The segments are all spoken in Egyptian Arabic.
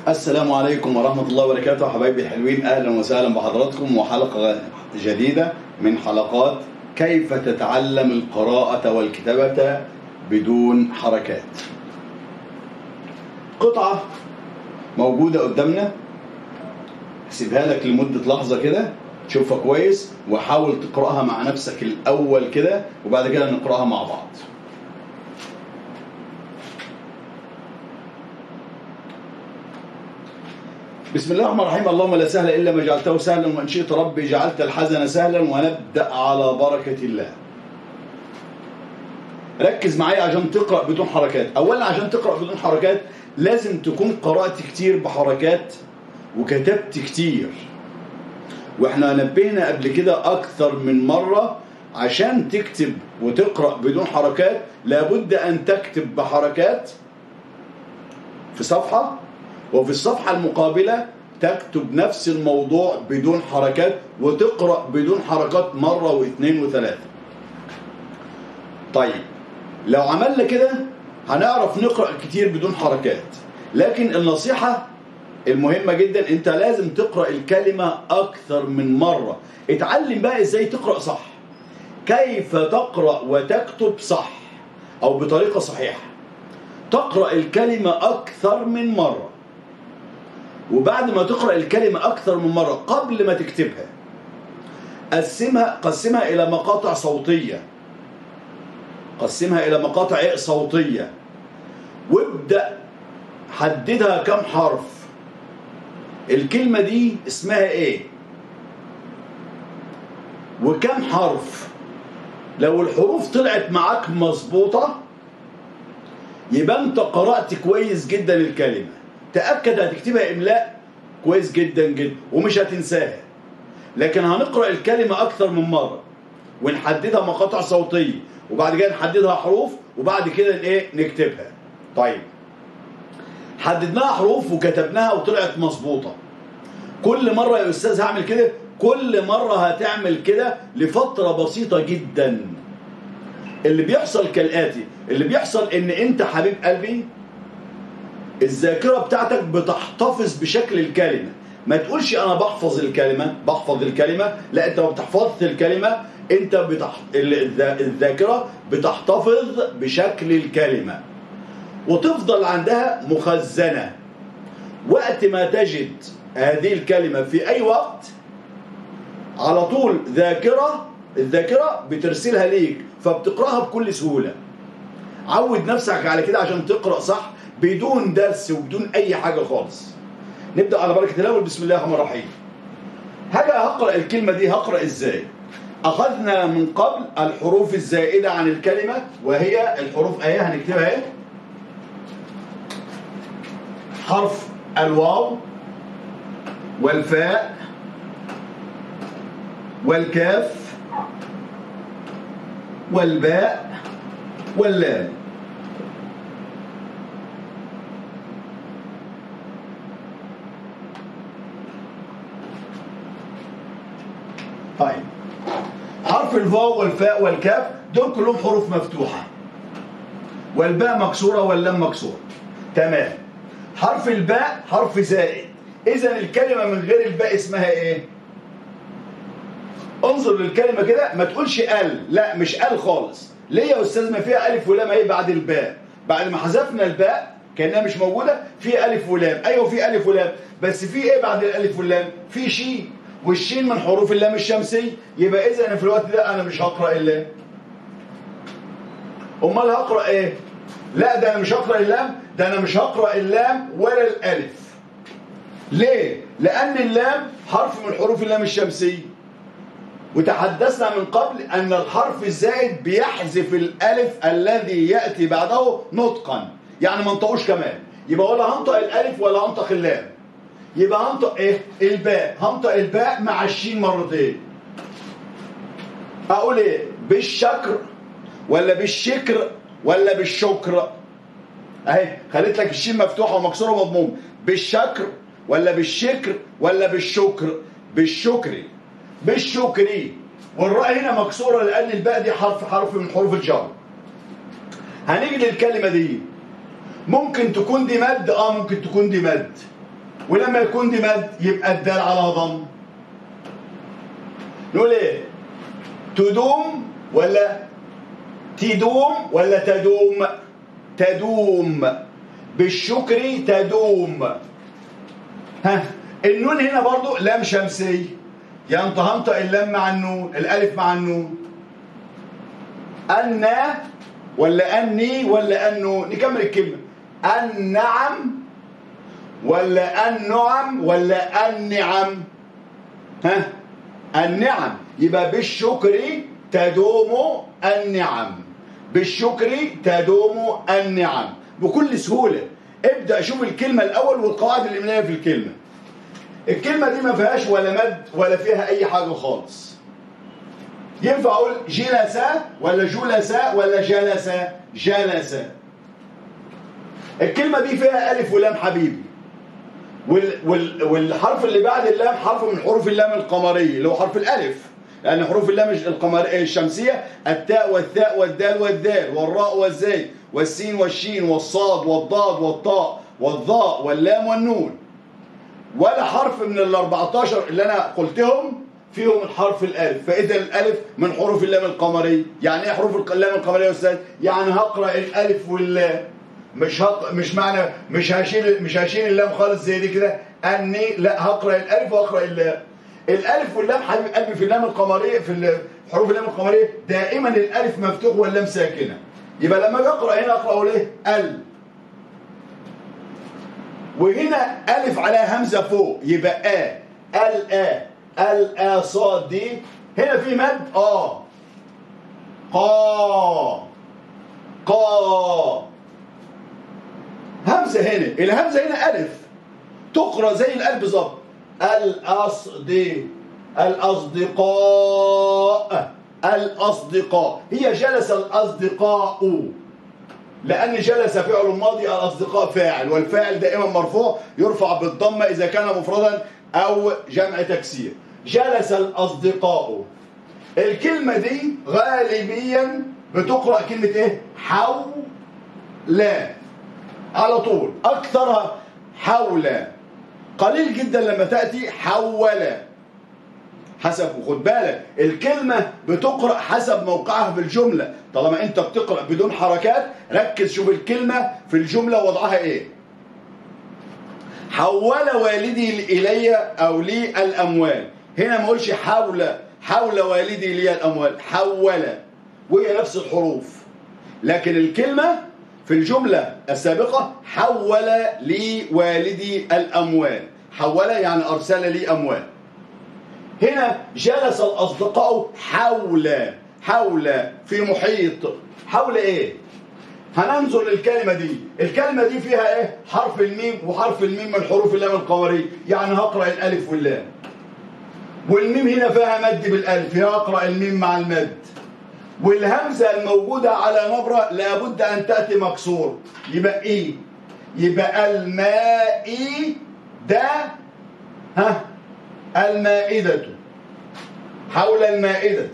السلام عليكم ورحمة الله وبركاته حبايبي الحلوين أهلا وسهلا بحضراتكم وحلقة جديدة من حلقات كيف تتعلم القراءة والكتابة بدون حركات قطعة موجودة قدامنا سيبها لك لمدة لحظة كده تشوفها كويس وحاول تقرأها مع نفسك الأول كده وبعد كده نقرأها مع بعض بسم الله الرحمن الرحيم اللهم لا سهل الا ما جعلته سهلا وان شئت ربي جعلت الحزن سهلا ونبدا على بركه الله. ركز معايا عشان تقرا بدون حركات، اولا عشان تقرا بدون حركات لازم تكون قرات كتير بحركات وكتبت كتير. واحنا نبهنا قبل كده اكثر من مره عشان تكتب وتقرا بدون حركات لابد ان تكتب بحركات في صفحه وفي الصفحة المقابلة تكتب نفس الموضوع بدون حركات وتقرأ بدون حركات مرة واثنين وثلاثة طيب لو عملنا كده هنعرف نقرأ كتير بدون حركات لكن النصيحة المهمة جدا انت لازم تقرأ الكلمة اكثر من مرة اتعلم بقى ازاي تقرأ صح كيف تقرأ وتكتب صح او بطريقة صحيحة تقرأ الكلمة اكثر من مرة وبعد ما تقرأ الكلمة أكثر من مرة قبل ما تكتبها قسمها قسمها إلى مقاطع صوتية قسمها إلى مقاطع صوتية وابدأ حددها كم حرف الكلمة دي اسمها إيه وكم حرف لو الحروف طلعت معاك مظبوطة يبقى انت قرأت كويس جدا الكلمة تأكد هتكتبها إملاء كويس جدا جدا ومش هتنساها لكن هنقرأ الكلمة أكثر من مرة ونحددها مقاطع صوتية وبعد كده نحددها حروف وبعد كده ايه نكتبها طيب حددناها حروف وكتبناها وطلعت مظبوطة كل مرة يا أستاذ هعمل كده كل مرة هتعمل كده لفترة بسيطة جدا اللي بيحصل كالآتي اللي بيحصل ان انت حبيب قلبي الذاكرة بتاعتك بتحتفظ بشكل الكلمة ما تقولش انا بحفظ الكلمة بحفظ الكلمة لا انت ما بتحفظش الكلمة انت بتح... الذاكرة بتحتفظ بشكل الكلمة وتفضل عندها مخزنة وقت ما تجد هذه الكلمة في اي وقت على طول ذاكرة الذاكرة بترسلها ليك فبتقرأها بكل سهولة عود نفسك على كده عشان تقرأ صح بدون درس وبدون اي حاجه خالص نبدا على بركه الله بسم الله الرحمن الرحيم هاجي هقرا الكلمه دي هقرا ازاي اخذنا من قبل الحروف الزائده عن الكلمه وهي الحروف ايه هنكتبها ايه حرف الواو والفاء والكاف والباء واللام طيب حرف الواو والفاء والكاف دول كلهم حروف مفتوحة والباء مكسورة واللام مكسورة تمام حرف الباء حرف زائد إذا الكلمة من غير الباء اسمها إيه؟ انظر للكلمة كده ما تقولش ال لا مش ال خالص ليه يا أستاذ ما فيها ألف ولام إيه بعد الباء بعد ما حذفنا الباء كأنها مش موجودة في ألف ولام أيوه في ألف ولام بس في إيه بعد الألف واللام؟ في شين والشين من حروف اللام الشمسي يبقى اذا أنا في الوقت ده انا مش هقرا اللام امال هقرا ايه لا ده انا مش هقرا اللام ده انا مش هقرا اللام ولا الالف ليه لان اللام حرف من حروف اللام الشمسي وتحدثنا من قبل ان الحرف الزائد بيحذف الالف الذي ياتي بعده نطقا يعني ما انطقوش كمان يبقى ولا هنطق الالف ولا هنطق اللام يبقى هنطق ايه الباء هنطق الباء مع الشين مرتين اقول ايه بالشكر ولا بالشكر ولا بالشكر اهي خليت لك الشين مفتوحه ومكسوره ومضموم بالشكر ولا بالشكر ولا بالشكر بالشكر بالشكري والراء هنا مكسوره لان الباء دي حرف حرف من حروف الجر هنيجي للكلمه دي ممكن تكون دي مد اه ممكن تكون دي مد ولما يكون دي مد يبقى الدال على ضم نقول ايه تدوم ولا تدوم ولا تدوم تدوم بالشكر تدوم ها النون هنا برضو لام شمسي ينطهنطق اللام مع النون الالف مع النون أنا ولا أني ولا أنه نكمل الكلمة النعم ولا النعم ولا النعم ها النعم يبقى بالشكر تدوم النعم بالشكر تدوم النعم بكل سهولة ابدأ شوف الكلمة الأول والقواعد الإملائية في الكلمة الكلمة دي ما فيهاش ولا مد ولا فيها أي حاجة خالص ينفع أقول جلس ولا جلس ولا جلس جلس الكلمة دي فيها ألف ولام حبيبي وال وال والحرف اللي بعد اللام حرف من حروف اللام القمرية اللي هو حرف الألف لأن حروف اللام القمر الشمسية التاء والثاء والدال والدال والراء والزاي والسين والشين والصاد والضاد والطاء والظاء واللام والنون ولا حرف من ال 14 اللي أنا قلتهم فيهم الحرف الألف فإذا الألف من حروف اللام القمرية يعني إيه حروف اللام القمرية يا أستاذ؟ يعني هقرأ الألف واللام مش هق... مش معنى مش هشيل مش هشيل اللام خالص زي دي كده اني لا هقرا الالف واقرا اللام الالف واللام حبيب قلبي في اللام القمريه في حروف اللام القمريه دائما الالف مفتوح واللام ساكنه يبقى لما اجي اقرا هنا اقرا اقول ايه ال وهنا الف عليها همزه فوق يبقى ا ال ا ال ا صاد دي هنا في مد اه قا قا همزة هنا الهمزة هنا ألف تقرأ زي الألف بالظبط الأصد الأصدقاء الأصدقاء هي جلس الأصدقاء لأن جلس فعل ماضي الأصدقاء فاعل والفاعل دائما مرفوع يرفع بالضمة إذا كان مفردا أو جمع تكسير جلس الأصدقاء الكلمة دي غالبيا بتقرأ كلمة إيه؟ حول على طول أكثرها حول قليل جدا لما تأتي حول حسب خد بالك الكلمة بتقرأ حسب موقعها في الجملة طالما انت بتقرأ بدون حركات ركز شوف الكلمة في الجملة وضعها ايه حول والدي إلي أو لي الأموال هنا ما اقولش حول حول والدي لي الأموال حول وهي نفس الحروف لكن الكلمة في الجملة السابقة حول لي والدي الأموال حول يعني أرسل لي أموال هنا جلس الأصدقاء حول حول في محيط حول إيه هننظر للكلمة دي الكلمة دي فيها إيه حرف الميم وحرف الميم من حروف اللام القمرية يعني هقرأ الألف واللام والميم هنا فيها مد بالألف هقرأ الميم مع المد والهمزة الموجودة على نبرة لابد أن تأتي مكسور يبقى إيه يبقى الماء ده ها المائدة حول المائدة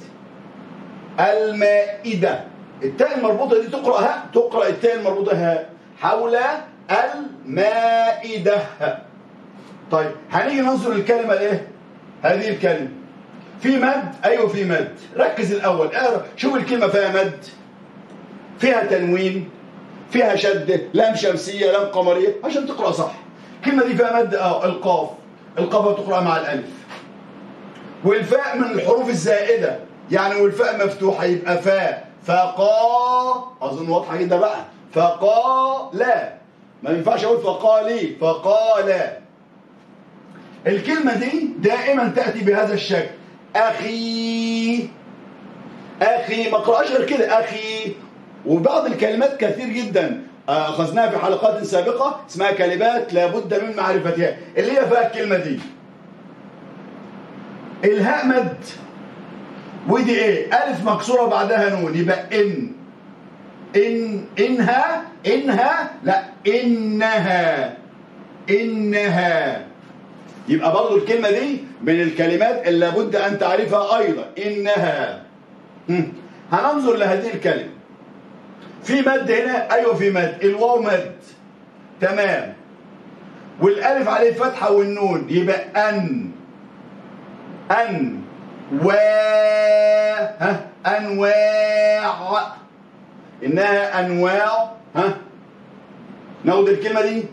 المائدة التاء المربوطة دي تقرأ ها تقرأ التاء المربوطة ها حول المائدة طيب هنيجي ننظر الكلمة الايه هذه الكلمة في مد ايوه في مد ركز الاول اقرا شوف الكلمه فيها مد فيها تنوين فيها شده لام شمسيه لام قمريه عشان تقرا صح الكلمه دي فيها مد اه القاف القاف بتقرا مع الالف والفاء من الحروف الزائده يعني والفاء مفتوحه يبقى فاء فقا اظن واضحه جدا بقى فقا لا ما ينفعش اقول فقالي فقال الكلمه دي دائما تاتي بهذا الشكل أخي أخي ما قرأش غير كده أخي وبعض الكلمات كثير جدا أخذناها في حلقات سابقة اسمها كلمات لابد من معرفتها اللي هي فيها الكلمة دي الهاء مد ودي ايه ألف مكسورة بعدها نون يبقى إن إن إنها إنها لا إنها إنها يبقى برضو الكلمة دي من الكلمات اللي لابد أن تعرفها أيضا إنها هننظر لهذه الكلمة في مد هنا أيوة في مد الواو مد تمام والالف عليه فتحه والنون يبقى ان ان و ها انواع انها انواع ها ناخد الكلمه دي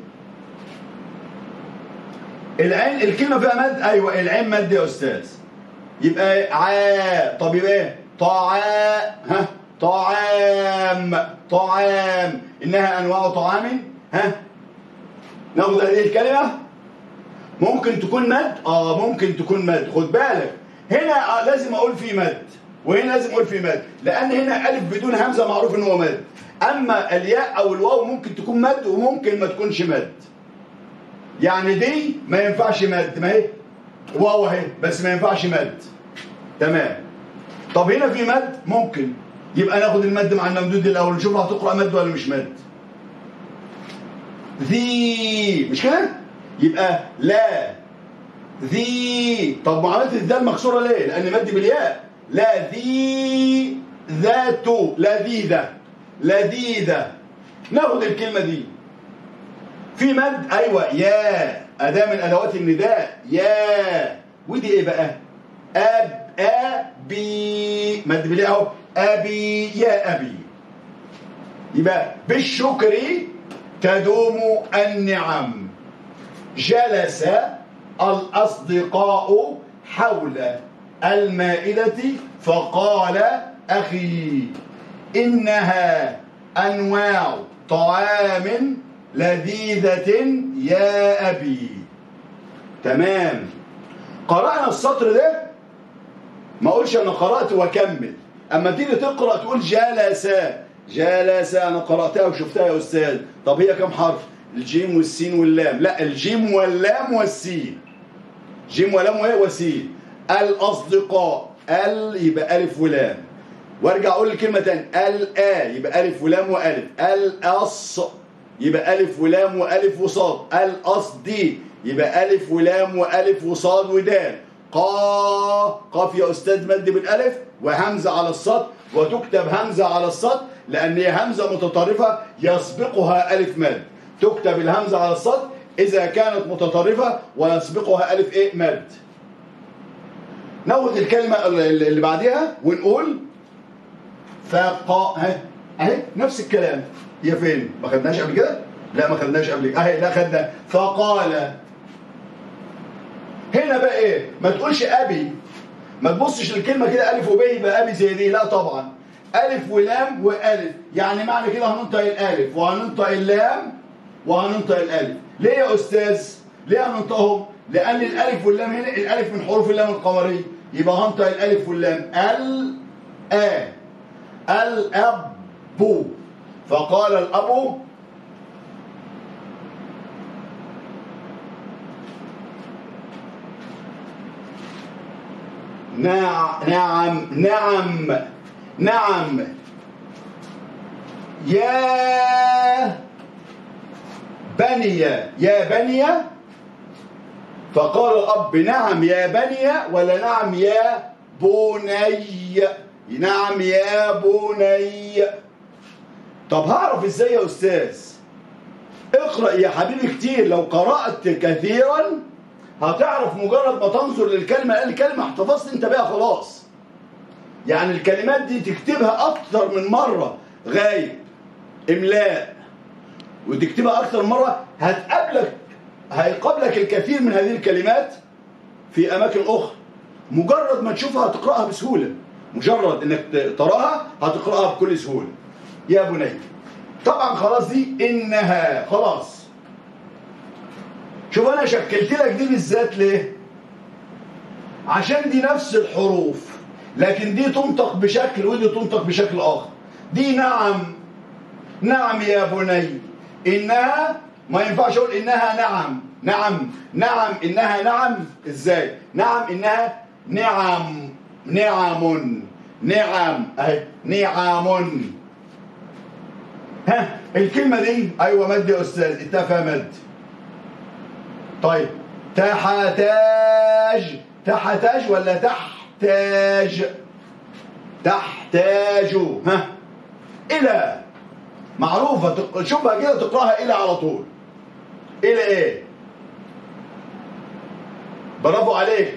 العين الكلمه فيها مد ايوه العين مد يا استاذ يبقى عا طب يبقى ايه طعا ها طعام طعام انها انواع طعام ها ناخد هذه الكلمه ممكن تكون مد اه ممكن تكون مد خد بالك هنا آه لازم اقول في مد وهنا لازم اقول في مد لان هنا الف بدون همزه معروف ان هو مد اما الياء او الواو ممكن تكون مد وممكن ما تكونش مد يعني دي ما ينفعش مد ما هي واو اهي بس ما ينفعش مد تمام طب هنا في مد ممكن يبقى ناخد المد مع الممدود الاول نشوف هتقرا مد ولا مش مد ذي مش كده يبقى لا ذي طب معامله الذال مكسوره ليه لان مد بالياء لا ذي ذات لذيذه لذيذه ناخد الكلمه دي في مد ايوه يا اداه من ادوات النداء يا ودي ايه بقى اب ابي مد بالياء اهو ابي يا ابي يبقى بالشكر تدوم النعم جلس الأصدقاء حول المائدة فقال أخي إنها أنواع طعام لذيذة يا أبي تمام قرأنا السطر ده ما أقولش أنا قرأت وأكمل أما تيجي تقرأ تقول جلس جلس أنا قرأتها وشفتها يا أستاذ طب هي كم حرف الجيم والسين واللام لا الجيم واللام والسين جيم ولام وايه وسين الأصدقاء ال يبقى ألف ولام وارجع أقول الكلمة تاني الآ يبقى ألف ولام وألف الأص يبقى ألف ولام وألف وصاد الأصدي يبقى ألف ولام وألف وصاد ودال قا قاف يا أستاذ مد بالألف وهمزة على الصاد وتكتب همزة على الصاد لأن هي همزة متطرفة يسبقها ألف مد تكتب الهمزة على الصاد إذا كانت متطرفة ويسبقها ألف إيه مد ناخد الكلمة اللي بعدها ونقول فقا ها اهي نفس الكلام هي فين ما خدناش قبل كده لا ما خدناش قبل كده اهي لا خدنا فقال هنا بقى ايه ما تقولش ابي ما تبصش الكلمه كده الف وب يبقى ابي زي دي لا طبعا الف ولام والف يعني معنى كده هننطق الالف وهننطق اللام وهننطق الالف ليه يا استاذ ليه هننطقهم لان الالف واللام هنا الالف من حروف اللام القمريه يبقى هنطق الالف واللام ال ا الاب فقال الاب نعم نعم نعم نعم يا بني يا بني فقال الأب نعم يا بني ولا نعم يا بني نعم يا بني طب هعرف ازاي يا استاذ اقرأ يا حبيبي كتير لو قرأت كثيرا هتعرف مجرد ما تنظر للكلمة الكلمة احتفظت انت بيها خلاص يعني الكلمات دي تكتبها اكتر من مرة غايب املاء وتكتبها اكتر من مرة هتقابلك هيقابلك الكثير من هذه الكلمات في اماكن اخرى مجرد ما تشوفها هتقرأها بسهولة مجرد انك تراها هتقرأها بكل سهولة يا بني طبعا خلاص دي انها خلاص شوف انا شكلت لك دي بالذات ليه عشان دي نفس الحروف لكن دي تنطق بشكل ودي تنطق بشكل اخر دي نعم نعم يا بني انها ما ينفعش اقول انها نعم نعم نعم انها نعم ازاي نعم انها نعم نعم نعم اهي نعم ها الكلمة دي ايوه مد يا استاذ اتفق مد طيب تحتاج تحتاج ولا تحتاج تحتاج ها الى معروفة شوفها كده تقراها الى على طول الى ايه برافو عليك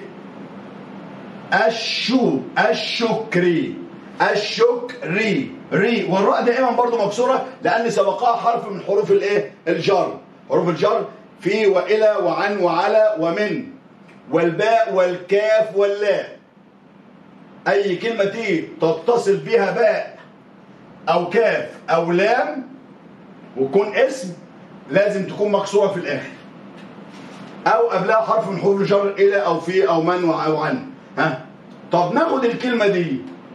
الشو الشكري الشكري ري والراء دائما برضو مكسوره لان سبقها حرف من حروف الايه الجر حروف الجر في والى وعن وعلى ومن والباء والكاف واللام اي كلمه تيجي تتصل بها باء او كاف او لام ويكون اسم لازم تكون مكسوره في الاخر او قبلها حرف من حروف الجر الى او في او من او عن ها طب ناخد الكلمه دي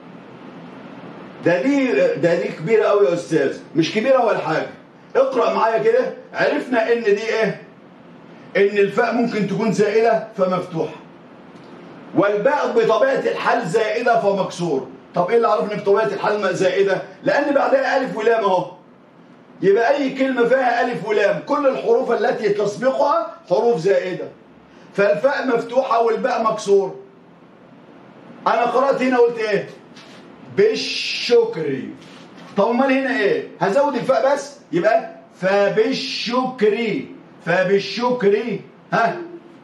ده دي ده دي كبيره قوي يا استاذ مش كبيره ولا حاجه اقرا معايا كده عرفنا ان دي ايه ان الفاء ممكن تكون زائده فمفتوحه والباء بطبيعه الحال زائده فمكسور طب ايه اللي عرفنا بطبيعه الحال زائده لان بعدها الف ولام اهو يبقى اي كلمه فيها الف ولام كل الحروف التي تسبقها حروف زائده فالفاء مفتوحه والباء مكسور انا قرات هنا قلت ايه بالشكر طب امال هنا ايه هزود الفاء بس يبقى فبالشكر فبالشكر ها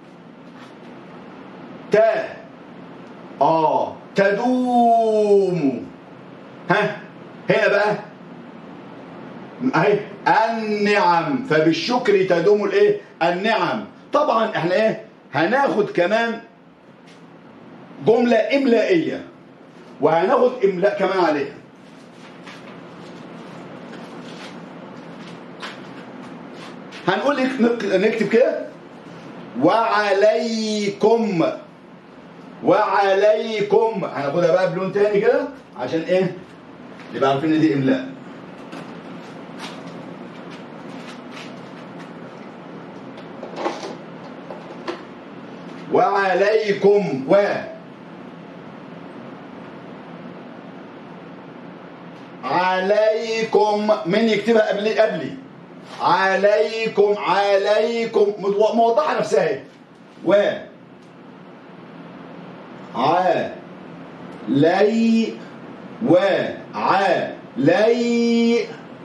تا اه تدوم ها هنا بقى اهي النعم فبالشكر تدوم الايه النعم طبعا احنا ايه هناخد كمان جمله املائيه وهناخد املاء كمان عليها هنقول نكتب كده وعليكم وعليكم هناخدها بقى بلون تاني كده عشان ايه يبقى عارفين ان دي املاء وعليكم و عليكم من يكتبها قبلي قبلي عليكم عليكم موضحه نفسها اهي و ع لي و ع لي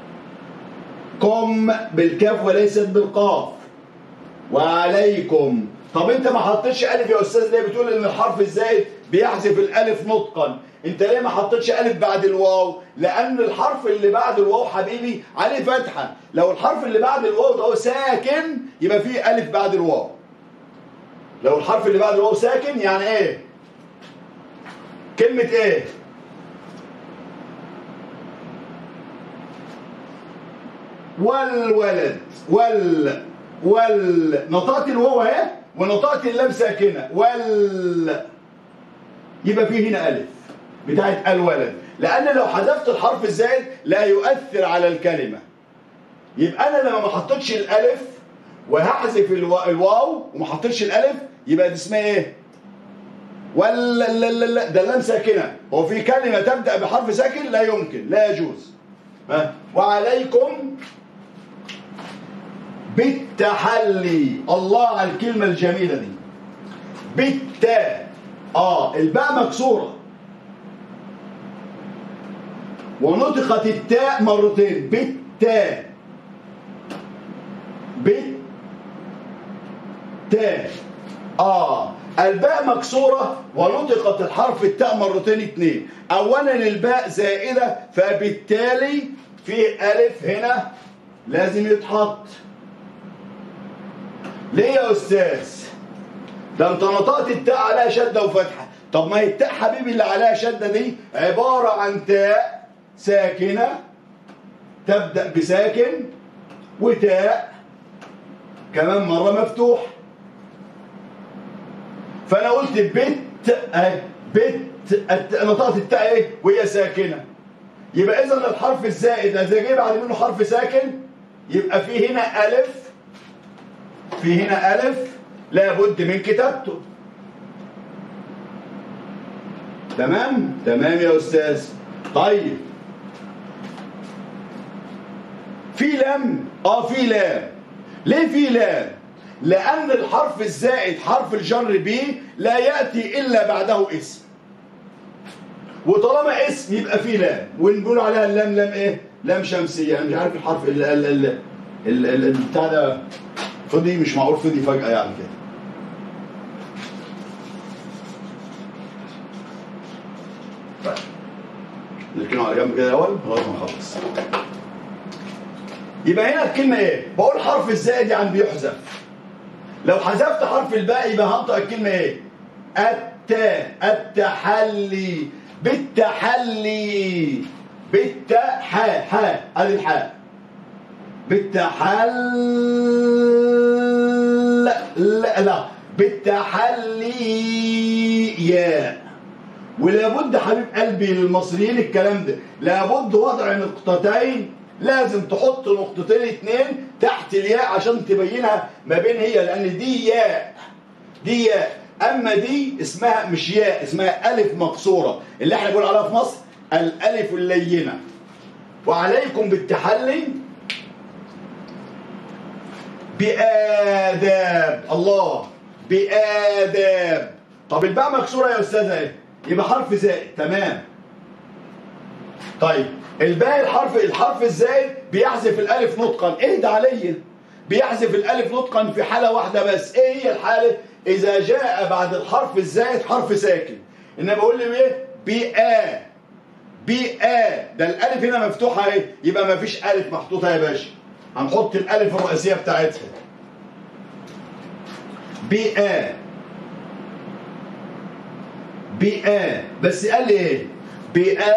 كم بالكاف وليست بالقاف وعليكم طب انت ما حطيتش الف يا استاذ ليه بتقول ان الحرف الزائد بيحذف الالف نطقا انت ليه ما حطيتش الف بعد الواو لان الحرف اللي بعد الواو حبيبي عليه فتحه لو الحرف اللي بعد الواو ده ساكن يبقى فيه الف بعد الواو لو الحرف اللي بعد الواو ساكن يعني ايه كلمه ايه والولد وال وال نطقت الواو اهي ونطقت اللام ساكنه وال يبقى فيه هنا الف بتاعت الولد لان لو حذفت الحرف الزائد لا يؤثر على الكلمه يبقى انا لما ما حطيتش الالف وهحذف الواو وما حطيتش الالف يبقى دي اسمها ايه ولا لا لا لا ده لام ساكنه هو في كلمه تبدا بحرف ساكن لا يمكن لا يجوز ها وعليكم بالتحلي الله على الكلمه الجميله دي بالتاء اه الباء مكسوره ونطقت التاء مرتين بالتاء بالتاء اه الباء مكسورة ونطقت الحرف التاء مرتين اتنين اولا الباء زائدة فبالتالي في الف هنا لازم يتحط ليه يا استاذ ده انت نطقت التاء عليها شدة وفتحة طب ما هي التاء حبيبي اللي عليها شدة دي عبارة عن تاء ساكنة تبدأ بساكن وتاء كمان مرة مفتوح فأنا قلت بت أهي بت نطقت التاء ايه وهي ساكنة يبقى إذا الحرف الزائد إذا جه بعد منه حرف ساكن يبقى في هنا ألف في هنا ألف لابد من كتابته تمام تمام يا أستاذ طيب في لام اه في لام ليه في لام لان الحرف الزائد حرف الجر به لا ياتي الا بعده اسم وطالما اسم يبقى فيه لام ونقول عليها اللام لام ايه لام شمسيه انا مش عارف الحرف ال ال ال ال ال بتاع ده فضي مش معروف فضي فجاه يعني كده نركنه على جنب كده الاول لغايه ما نخلص يبقى هنا الكلمه ايه بقول حرف الزائد يعني بيحذف لو حذفت حرف الباء يبقى هنطق الكلمه ايه التاء التحلي بالتحلي بالتح ح ادي الحاء بالتحل لا لا بالتحلي يا ولابد حبيب قلبي للمصريين الكلام ده لابد وضع نقطتين لازم تحط نقطتين اتنين تحت الياء عشان تبينها ما بين هي لان دي ياء دي ياء اما دي اسمها مش ياء اسمها الف مقصوره اللي احنا بنقول عليها في مصر الالف اللينه وعليكم بالتحلي بآداب الله بآداب طب الباء مكسورة يا أستاذة إيه؟ يبقى حرف زائد تمام طيب الباء الحرف الحرف الزائد بيحذف الألف نطقا اهدى عليا بيحذف الألف نطقا في حالة واحدة بس إيه هي الحالة؟ إذا جاء بعد الحرف الزائد حرف ساكن إنما بقول لي إيه؟ بآ بآ ده الألف هنا مفتوحة إيه؟ يبقى ما فيش ألف محطوطة يا باشا هنحط الألف الرئيسية بتاعتها بآ بآ بس قال لي ايه بآ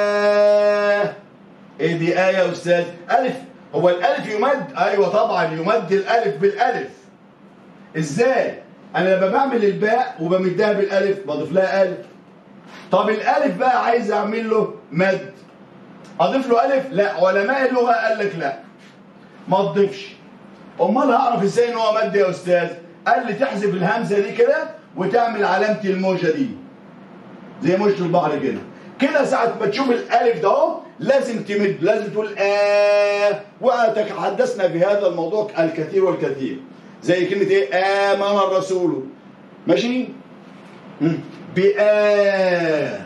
ايه دي آية يا أستاذ ألف هو الألف يمد أيوة طبعا يمد الألف بالألف إزاي أنا لما بعمل الباء وبمدها بالألف بضيف لها ألف طب الألف بقى عايز أعمل له مد أضيف له ألف لا علماء اللغة قال لك لا ما تضيفش امال هعرف ازاي ان هو مد يا استاذ قال لي تحذف الهمزه دي كده وتعمل علامه الموجه دي زي موجه البحر كده كده ساعه ما تشوف الالف ده اهو لازم تمد لازم تقول آه وتحدثنا في هذا الموضوع الكثير والكثير زي كلمه ايه امن الرسول ماشي مم. بآ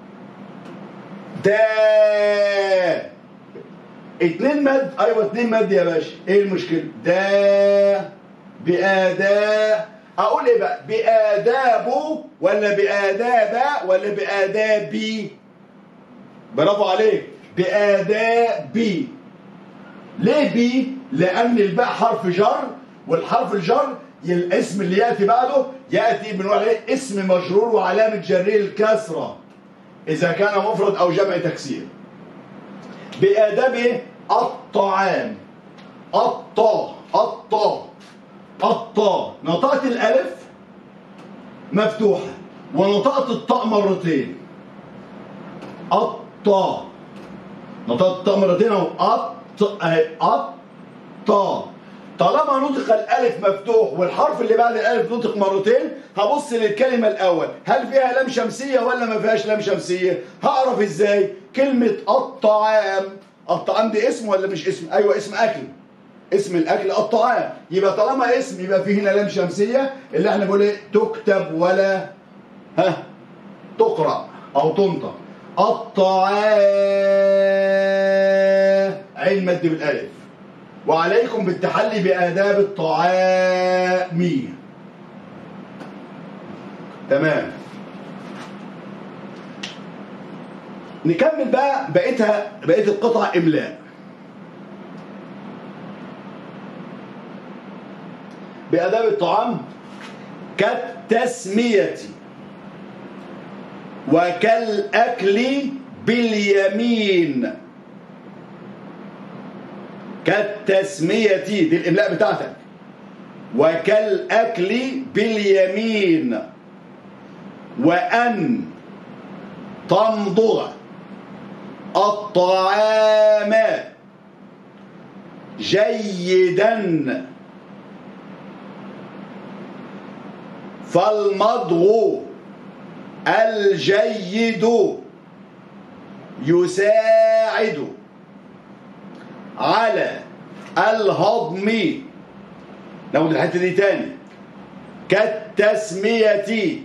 دا اتنين مد ايوه اتنين مد يا باشا ايه المشكله دا بآداب اقول ايه بقى بآدابه ولا بآداب ولا بآدابي برافو عليك بآدابي ليه بي لان الباء حرف جر والحرف الجر الاسم اللي ياتي بعده ياتي بنقول عليه اسم مجرور وعلامه جره الكسره اذا كان مفرد او جمع تكسير بآداب الطعام الطا الطا الطا نطقت الألف مفتوحة ونطقت الطاء مرتين الطا نطقت الطاء مرتين اهو الط اهي الطا طالما نطق الألف مفتوح والحرف اللي بعد الألف نطق مرتين هبص للكلمة الأول هل فيها لام شمسية ولا ما فيهاش لام شمسية هعرف ازاي كلمة الطعام الطعام دي اسم ولا مش اسم ايوه اسم اكل اسم الاكل الطعام يبقى طالما اسم يبقى فيه هنا لام شمسيه اللي احنا بنقول ايه تكتب ولا ها تقرا او تنطق الطعام عين مد بالالف وعليكم بالتحلي باداب الطعام تمام نكمل بقى بقيتها بقيه القطع املاء بآداب الطعام كالتسمية وكالأكل باليمين كالتسمية دي الإملاء بتاعتك وكالأكل باليمين وأن تمضغ الطعام جيدا فالمضغ الجيد يساعد على الهضم ناخد الحته دي تاني كالتسمية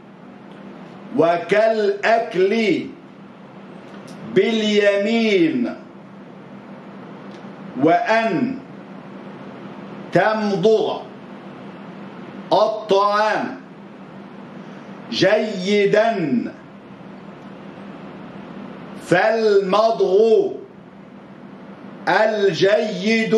وكالأكل باليمين وأن تمضغ الطعام جيدا فالمضغ الجيد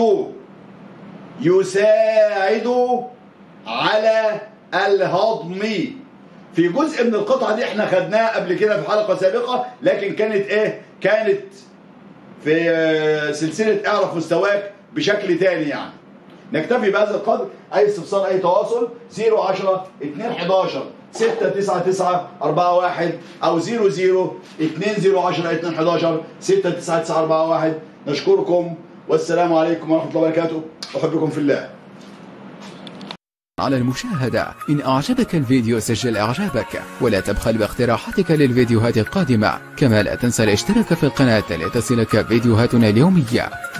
يساعد على الهضم في جزء من القطعة دي احنا خدناها قبل كده في حلقة سابقة لكن كانت ايه كانت في آه، سلسلة اعرف مستواك بشكل تاني يعني نكتفي بهذا القدر اي استفسار اي تواصل 010 211 699 41 او 00 2010 211 699 41 نشكركم والسلام عليكم ورحمة الله وبركاته أحبكم في الله على المشاهدة إن أعجبك الفيديو سجل إعجابك ولا تبخل باقتراحاتك للفيديوهات القادمة كما لا تنسى الاشتراك في القناة لتصلك فيديوهاتنا اليومية